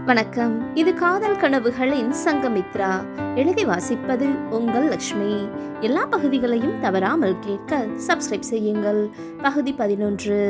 வணக்கம் இது காதல் கனவுகளின் சங்கமித்ரா எழுதி வாசிப்பது உங்கள் லக்ஷ்மி எல்லா பகுதிகளையும் தவறாமல் கேட்க சப்ஸ்கிரைப் செய்யுங்கள் பகுதி பதினொன்று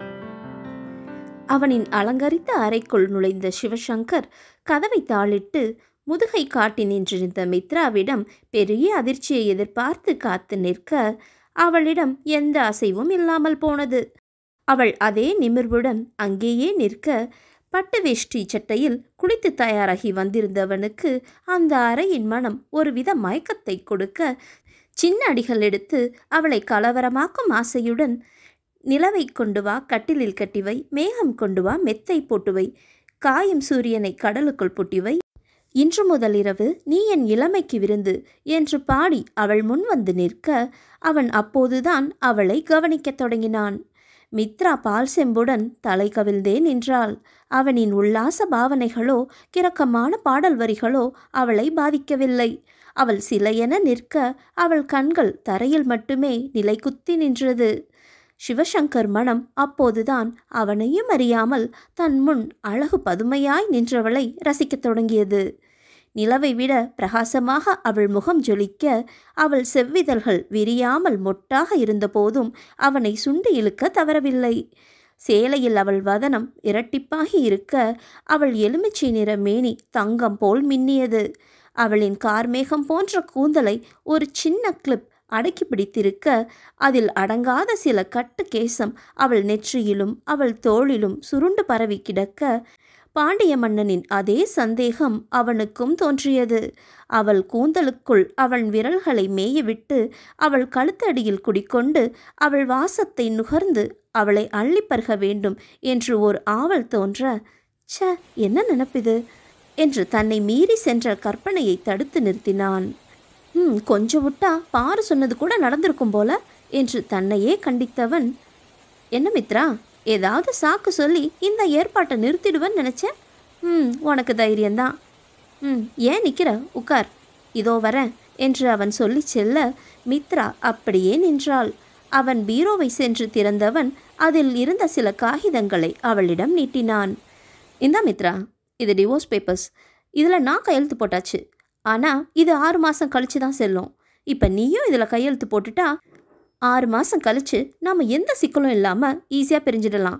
அவனின் அலங்கரித்த அறைக்குள் நுழைந்த சிவசங்கர் கதவை தாளிட்டு முதுகை காட்டி நின்றிருந்த மித்ராவிடம் பெரிய அதிர்ச்சியை எதிர்பார்த்து காத்து நிற்க அவளிடம் எந்த அசைவும் இல்லாமல் போனது அவள் அதே நிமிர்வுடன் அங்கேயே நிற்க பட்டு வேஷ்டி சட்டையில் குளித்து தயாராகி வந்திருந்தவனுக்கு அந்த அறையின் மனம் ஒருவித மயக்கத்தை கொடுக்க சின்ன அடிகள் எடுத்து அவளை கலவரமாக்கும் ஆசையுடன் நிலவை கொண்டு வா கட்டிலில் கட்டிவை மேகம் கொண்டு வா மெத்தை போட்டுவை காயும் சூரியனை கடலுக்குள் புட்டிவை இன்று முதல் இரவு நீ என் இளமைக்கு விருந்து என்று பாடி அவள் முன் வந்து நிற்க அவன் அப்போதுதான் அவளை கவனிக்கத் தொடங்கினான் மித்ரா பால் செம்புடன் தலை கவிழ்ந்தே நின்றாள் அவனின் உல்லாச பாவனைகளோ கிரக்கமான பாடல் வரிகளோ அவளை பாதிக்கவில்லை அவள் சிலையென நிற்க அவள் கண்கள் தரையில் மட்டுமே நிலைக்குத்தி நின்றது சிவசங்கர் மனம் அப்போதுதான் அவனையும் அறியாமல் தன் முன் அழகு பதுமையாய் நின்றவளை ரசிக்கத் தொடங்கியது நிலவை விட பிரகாசமாக அவள் முகம் ஜொலிக்க அவள் செவ்விதழ்கள் விரியாமல் மொட்டாக இருந்தபோதும் அவனை சுண்டி இழுக்க தவறவில்லை சேலையில் அவள் வதனம் இரட்டிப்பாகி இருக்க அவள் எலுமிச்சை நிற மேனி தங்கம் போல் மின்னியது அவளின் கார்மேகம் போன்ற கூந்தலை ஒரு சின்ன கிளிப் அடக்கி பிடித்திருக்க அதில் அடங்காத சில கட்டு கேசம் அவள் நெற்றியிலும் அவள் தோளிலும் சுருண்டு பரவி கிடக்க பாண்டிய மன்னனின் அதே சந்தேகம் அவனுக்கும் தோன்றியது அவள் கூந்தலுக்குள் அவன் விரல்களை மேயவிட்டு அவள் கழுத்தடியில் குடிக்கொண்டு அவள் வாசத்தை நுகர்ந்து அவளை அள்ளி பருக வேண்டும் என்று ஒரு ஆவல் தோன்ற ச்ச என்ன நினப்பிது என்று தன்னை மீறி சென்ற கற்பனையை தடுத்து நிறுத்தினான் ம் கொஞ்சம் விட்டா பாரு சொன்னது கூட நடந்திருக்கும் போல என்று தன்னையே கண்டித்தவன் என்ன மித்ரா ஏதாவது சாக்கு சொல்லி இந்த ஏற்பாட்டை நிறுத்திடுவேன்னு நினச்சேன் ம் உனக்கு தைரியம்தான் ம் ஏன் நிற்கிற உட்கார் இதோ வரேன் என்று அவன் சொல்லி செல்ல மித்ரா அப்படியே நின்றாள் அவன் பீரோவை சென்று திறந்தவன் அதில் இருந்த சில காகிதங்களை அவளிடம் நீட்டினான் இந்தா மித்ரா இது டிவோர்ஸ் பேப்பர்ஸ் இதில் நான் கையெழுத்து போட்டாச்சு ஆனால் இது ஆறு மாதம் கழிச்சு தான் செல்லும் இப்போ நீயும் இதில் கையெழுத்து போட்டுட்டா ஆறு மாதம் கழித்து நாம் எந்த சிக்கலும் இல்லாமல் ஈஸியாக பிரிஞ்சிடலாம்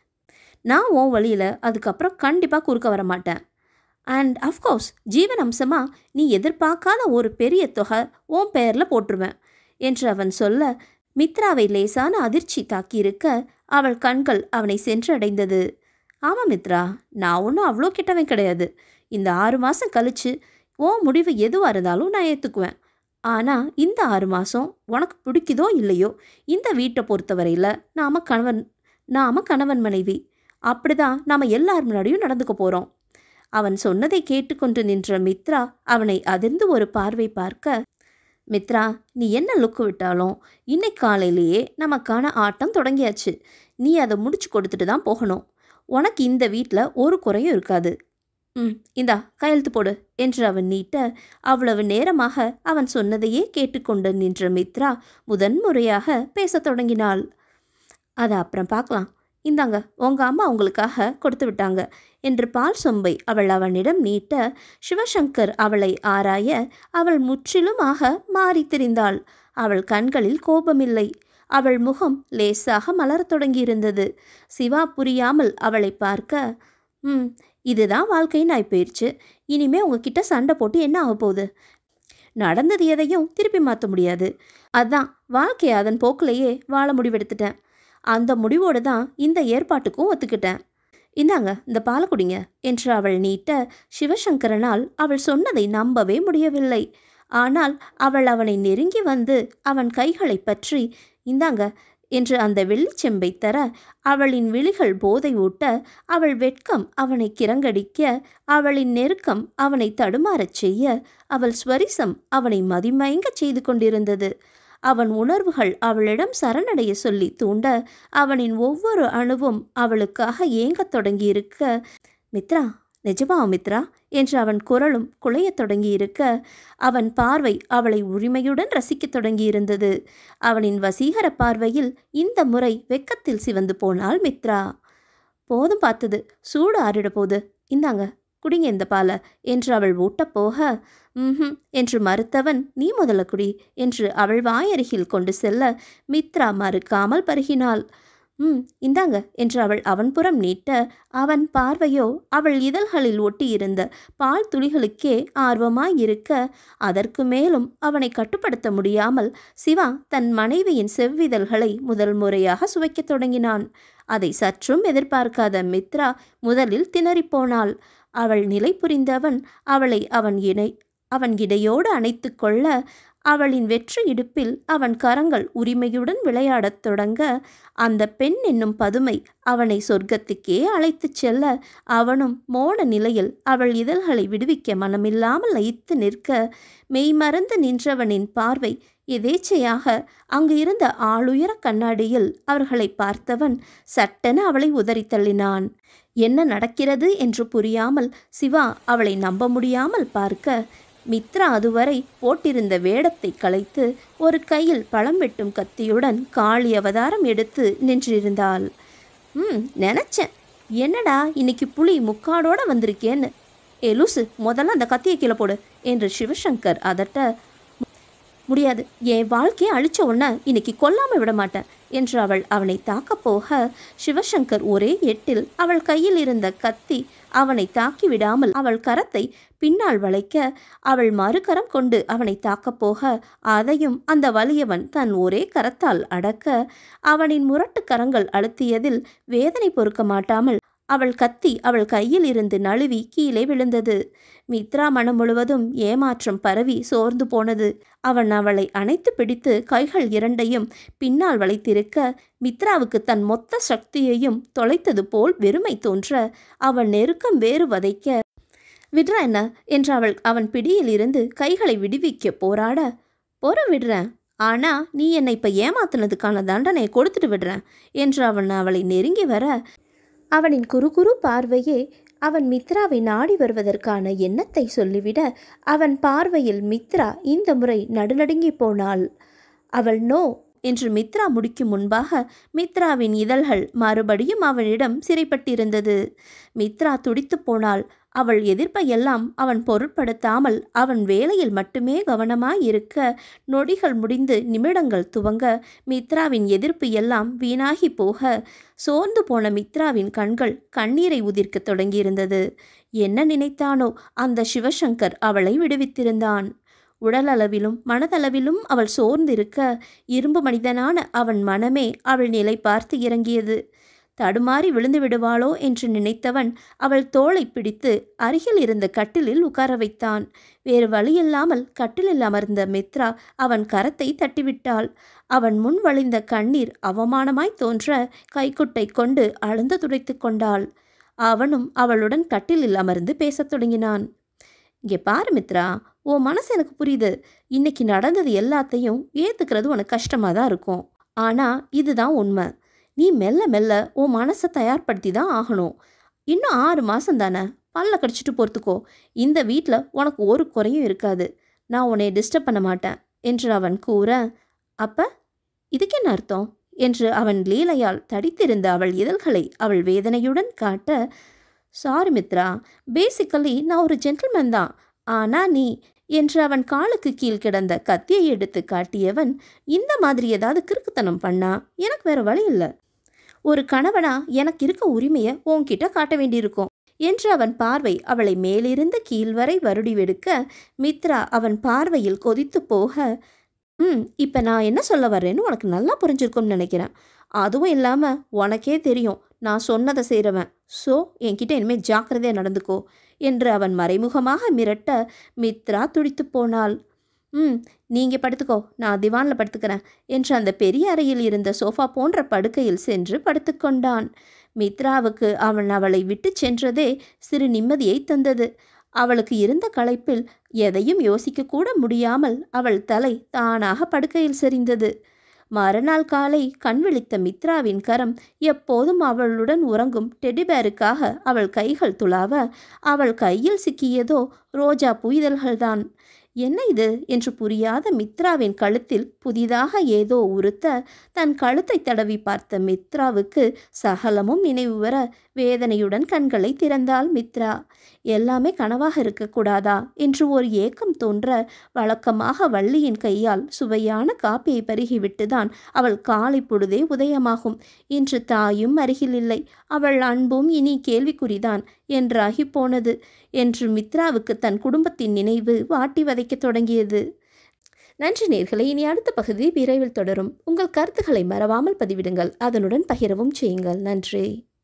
நான் உன் வழியில் அதுக்கப்புறம் கண்டிப்பாக குறுக்க வர மாட்டேன் அண்ட் அஃப்கோர்ஸ் ஜீவன் அம்சமாக நீ எதிர்பார்க்காத ஒரு பெரிய தொகை உன் பெயரில் போட்டுருவேன் என்று அவன் சொல்ல மித்ராவை லேசான அதிர்ச்சி தாக்கியிருக்க அவள் கண்கள் அவனை சென்றடைந்தது ஆமாம் மித்ரா நான் ஒன்றும் அவ்வளோ கிட்டவன் கிடையாது இந்த ஆறு மாதம் கழித்து உன் முடிவு எதுவாக இருந்தாலும் நான் ஏற்றுக்குவேன் ஆனால் இந்த ஆறு மாதம் உனக்கு பிடிக்குதோ இல்லையோ இந்த வீட்டை பொறுத்தவரையில் நாம் கணவன் நாம் கணவன் மனைவி அப்படிதான் நாம் எல்லார் முன்னாடியும் நடந்துக்க போகிறோம் அவன் சொன்னதை கேட்டுக்கொண்டு நின்ற மித்ரா அவனை அதிர்ந்து ஒரு பார்வை பார்க்க மித்ரா நீ என்ன லுக்கு விட்டாலும் இன்னைக்கு காலையிலேயே நமக்கான ஆட்டம் தொடங்கியாச்சு நீ அதை முடிச்சு கொடுத்துட்டு தான் போகணும் உனக்கு இந்த வீட்டில் ஒரு குறையும் இருக்காது ம் இந்தா கையெழுத்து போடு என்று அவன் நீட்ட அவ்வளவு நேரமாக அவன் சொன்னதையே கேட்டுக்கொண்டு நின்ற மித்ரா முதன்முறையாக பேசத் தொடங்கினாள் அதை அப்புறம் பார்க்கலாம் இந்தாங்க உங்க அம்மா உங்களுக்காக கொடுத்து விட்டாங்க என்று பால் சொம்பை அவள் அவனிடம் நீட்ட சிவசங்கர் அவளை ஆராய அவள் முற்றிலுமாக மாறி திரிந்தாள் அவள் கண்களில் கோபமில்லை அவள் முகம் லேசாக மலரத் தொடங்கியிருந்தது சிவா புரியாமல் அவளை பார்க்க ம் இதுதான் வாழ்க்கைன்னு ஆகி போயிடுச்சு இனிமே உங்ககிட்ட சண்டை போட்டு என்ன ஆக போகுது நடந்தது எதையும் திருப்பி மாற்ற முடியாது அதான் வாழ்க்கையை அதன் போக்கிலேயே வாழ முடிவெடுத்துட்டேன் அந்த முடிவோடு தான் இந்த ஏற்பாட்டுக்கும் ஒத்துக்கிட்டேன் இந்தாங்க இந்த பாலை குடிங்க என்று அவள் நீட்ட சிவசங்கரனால் அவள் சொன்னதை நம்பவே முடியவில்லை ஆனால் அவள் அவனை நெருங்கி வந்து அவன் கைகளை பற்றி இந்தாங்க என்று அந்த வெள்ளிச்செம்பை தர அவளின் விழிகள் போதை ஊட்ட அவள் வெட்கம் அவனை கிறங்கடிக்க அவளின் நெருக்கம் அவனை தடுமாறச் செய்ய அவள் ஸ்வரிசம் அவனை மதிமயங்கச் செய்து கொண்டிருந்தது அவன் உணர்வுகள் அவளிடம் சரணடைய சொல்லி தூண்ட அவனின் ஒவ்வொரு அணுவும் அவளுக்காக ஏங்கத் தொடங்கியிருக்க மித்ரா நிஜமா மித்ரா என்று அவன் குரலும் குலையத் தொடங்கியிருக்க அவன் பார்வை அவளை உரிமையுடன் ரசிக்கத் தொடங்கியிருந்தது அவனின் வசீகர பார்வையில் இந்த முறை வெக்கத்தில் சிவந்து போனாள் மித்ரா போதும் பார்த்தது சூடு ஆறிட போது இந்தாங்க குடிங்க இந்த பாலை என்று அவள் ஊட்டப் போக ம் என்று மறுத்தவன் நீ முதல்ல குடி என்று அவள் வாயருகில் கொண்டு செல்ல மித்ரா மறுக்காமல் பருகினாள் ம் இந்தாங்க என்று அவள் அவன் புறம் நீட்ட அவன் பார்வையோ அவள் இதழ்களில் ஒட்டியிருந்த பால் துளிகளுக்கே ஆர்வமாய் இருக்க அதற்கு மேலும் அவனை கட்டுப்படுத்த முடியாமல் சிவா தன் மனைவியின் செவ்விதழ்களை முதல் முறையாக சுவைக்கத் தொடங்கினான் அதை சற்றும் எதிர்பார்க்காத மித்ரா முதலில் திணறிப்போனாள் அவள் நிலை புரிந்தவன் அவளை அவன் இணை அவன் இடையோடு அணைத்து கொள்ள அவளின் வெற்று இடுப்பில் அவன் கரங்கள் உரிமையுடன் விளையாடத் தொடங்க அந்த பெண் என்னும் பதுமை அவனை சொர்க்கத்துக்கே அழைத்துச் செல்ல அவனும் மோன நிலையில் அவள் இதழ்களை விடுவிக்க மனமில்லாமல் லயித்து நிற்க மெய்மறந்து நின்றவனின் பார்வை எதேச்சையாக அங்கு இருந்த ஆளுயர கண்ணாடியில் அவர்களை பார்த்தவன் சட்டென அவளை உதறி தள்ளினான் என்ன நடக்கிறது என்று புரியாமல் சிவா அவளை நம்ப முடியாமல் பார்க்க மித்ரா அதுவரை போட்டிருந்த வேடத்தை களைத்து ஒரு கையில் பழம் வெட்டும் கத்தியுடன் காளி அவதாரம் எடுத்து நின்றிருந்தாள் ம் நினச்சேன் என்னடா இன்னைக்கு புலி முக்காடோட வந்திருக்கேன்னு ஏ லூசு முதல்ல அந்த கத்தியை கீழே போடு என்று சிவசங்கர் அதட்ட முடியாது என் வாழ்க்கையை அழிச்ச உடனே இன்னைக்கு கொல்லாம விட மாட்டேன் என்று அவள் அவனை தாக்கப் போக சிவசங்கர் ஒரே எட்டில் அவள் கையில் இருந்த கத்தி அவனை தாக்கி விடாமல் அவள் கரத்தை பின்னால் வளைக்க அவள் மறுகரம் கொண்டு அவனை தாக்கப் போக அதையும் அந்த வலியவன் தன் ஒரே கரத்தால் அடக்க அவனின் முரட்டு கரங்கள் அழுத்தியதில் வேதனை பொறுக்க மாட்டாமல் அவள் கத்தி அவள் கையில் இருந்து நழுவி கீழே விழுந்தது மித்ரா மனம் முழுவதும் ஏமாற்றம் பரவி சோர்ந்து போனது அவன் அவளை அணைத்து பிடித்து கைகள் இரண்டையும் பின்னால் வளைத்திருக்க மித்ராவுக்கு தன் மொத்த சக்தியையும் தொலைத்தது போல் வெறுமை தோன்ற அவன் நெருக்கம் வேறு வதைக்க விடுறா என்ன என்று அவள் அவன் பிடியில் இருந்து கைகளை விடுவிக்க போராட போற விடுறேன் ஆனா நீ என்னை இப்ப ஏமாத்துனதுக்கான தண்டனையை கொடுத்துட்டு விடுறேன் என்று அவன் அவளை நெருங்கி வர அவனின் குறுகுறு பார்வையே அவன் மித்ராவை நாடி வருவதற்கான எண்ணத்தை சொல்லிவிட அவன் பார்வையில் மித்ரா இந்த முறை நடுநடுங்கி போனாள் அவள் நோ என்று மித்ரா முடிக்கும் முன்பாக மித்ராவின் இதழ்கள் மறுபடியும் அவனிடம் சிறைப்பட்டிருந்தது மித்ரா துடித்துப் போனாள் அவள் எதிர்ப்பை எல்லாம் அவன் பொருட்படுத்தாமல் அவன் வேலையில் மட்டுமே கவனமாய் இருக்க நொடிகள் முடிந்து நிமிடங்கள் துவங்க மித்ராவின் எதிர்ப்பு எல்லாம் வீணாகி போக சோர்ந்து போன மித்ராவின் கண்கள் கண்ணீரை உதிர்க்கத் தொடங்கியிருந்தது என்ன நினைத்தானோ அந்த சிவசங்கர் அவளை விடுவித்திருந்தான் உடலளவிலும் மனதளவிலும் அவள் சோர்ந்திருக்க இரும்பு மனிதனான அவன் மனமே அவள் நிலை பார்த்து இறங்கியது தடுமாறி விழுந்து விடுவாளோ என்று நினைத்தவன் அவள் தோளை பிடித்து அருகில் இருந்த கட்டிலில் உட்கார வைத்தான் வேறு வழியில்லாமல் கட்டிலில் அமர்ந்த மித்ரா அவன் கரத்தை தட்டிவிட்டாள் அவன் முன் வழிந்த கண்ணீர் அவமானமாய் தோன்ற கைக்குட்டை கொண்டு அழுந்து துடைத்து கொண்டாள் அவனும் அவளுடன் கட்டிலில் அமர்ந்து பேசத் தொடங்கினான் இங்கே பாரு மித்ரா உன் மனசு எனக்கு புரியுது இன்னைக்கு நடந்தது எல்லாத்தையும் ஏற்றுக்கிறது உனக்கு கஷ்டமாக தான் இருக்கும் ஆனால் இதுதான் உண்மை நீ மெல்ல மெல்ல உன் மனசை தயார்படுத்தி தான் ஆகணும் இன்னும் ஆறு மாதம் தானே பல்ல கடிச்சிட்டு பொறுத்துக்கோ இந்த வீட்டில் உனக்கு ஒரு குறையும் இருக்காது நான் உன்னை டிஸ்டர்ப் பண்ண மாட்டேன் என்று அவன் கூற அப்ப இதுக்கு என்ன அர்த்தம் என்று அவன் லீலையால் தடித்திருந்த அவள் இதழ்களை அவள் வேதனையுடன் காட்ட சாரி மித்ரா பேசிக்கலி நான் ஒரு ஜென்டில்மேன் தான் ஆனா நீ என்று அவன் காலுக்கு கீழ் கிடந்த கத்தியை எடுத்து காட்டியவன் இந்த மாதிரி ஏதாவது கிறுக்குத்தனம் பண்ணா எனக்கு வேற வழி இல்லை ஒரு கணவனா எனக்கு இருக்க உரிமையை உன்கிட்ட காட்ட வேண்டியிருக்கும் என்று அவன் பார்வை அவளை மேலிருந்து கீழ் வரை வருடி வெடுக்க மித்ரா அவன் பார்வையில் கொதித்து போக ம் இப்போ நான் என்ன சொல்ல வர்றேன்னு உனக்கு நல்லா புரிஞ்சிருக்கும்னு நினைக்கிறேன் அதுவும் இல்லாமல் உனக்கே தெரியும் நான் சொன்னதை செய்கிறவன் ஸோ என்கிட்ட இனிமேல் ஜாக்கிரதையாக நடந்துக்கோ என்று அவன் மறைமுகமாக மிரட்ட மித்ரா துடித்து போனாள் ம் நீங்கள் படுத்துக்கோ நான் திவானில் படுத்துக்கிறேன் என்று அந்த பெரிய அறையில் இருந்த சோஃபா போன்ற படுக்கையில் சென்று படுத்துக்கொண்டான் மித்ராவுக்கு அவன் அவளை விட்டு சென்றதே சிறு நிம்மதியை தந்தது அவளுக்கு இருந்த களைப்பில் எதையும் யோசிக்க கூட முடியாமல் அவள் தலை தானாக படுக்கையில் செறிந்தது மறுநாள் காலை கண் விழித்த மித்ராவின் கரம் எப்போதும் அவளுடன் உறங்கும் டெடிபேருக்காக அவள் கைகள் துளாவ அவள் கையில் சிக்கியதோ ரோஜா புய்தல்கள்தான் என்ன இது என்று புரியாத மித்ராவின் கழுத்தில் புதிதாக ஏதோ உறுத்த தன் கழுத்தை தடவி பார்த்த மித்ராவுக்கு சகலமும் நினைவு வர வேதனையுடன் கண்களை திறந்தாள் மித்ரா எல்லாமே கனவாக இருக்கக்கூடாதா என்று ஒரு ஏக்கம் தோன்ற வழக்கமாக வள்ளியின் கையால் சுவையான காப்பியை பருகிவிட்டுதான் அவள் காலை பொழுதே உதயமாகும் இன்று தாயும் அருகில் இல்லை அவள் அன்பும் இனி கேள்விக்குறிதான் என்றாகி போனது என்று மித்ராவுக்கு தன் குடும்பத்தின் நினைவு வாட்டி வதைக்கத் தொடங்கியது நன்றி நேர்களை இனி அடுத்த பகுதி விரைவில் தொடரும் உங்கள் கருத்துக்களை மறவாமல் பதிவிடுங்கள் அதனுடன் பகிரவும் செய்யுங்கள் நன்றி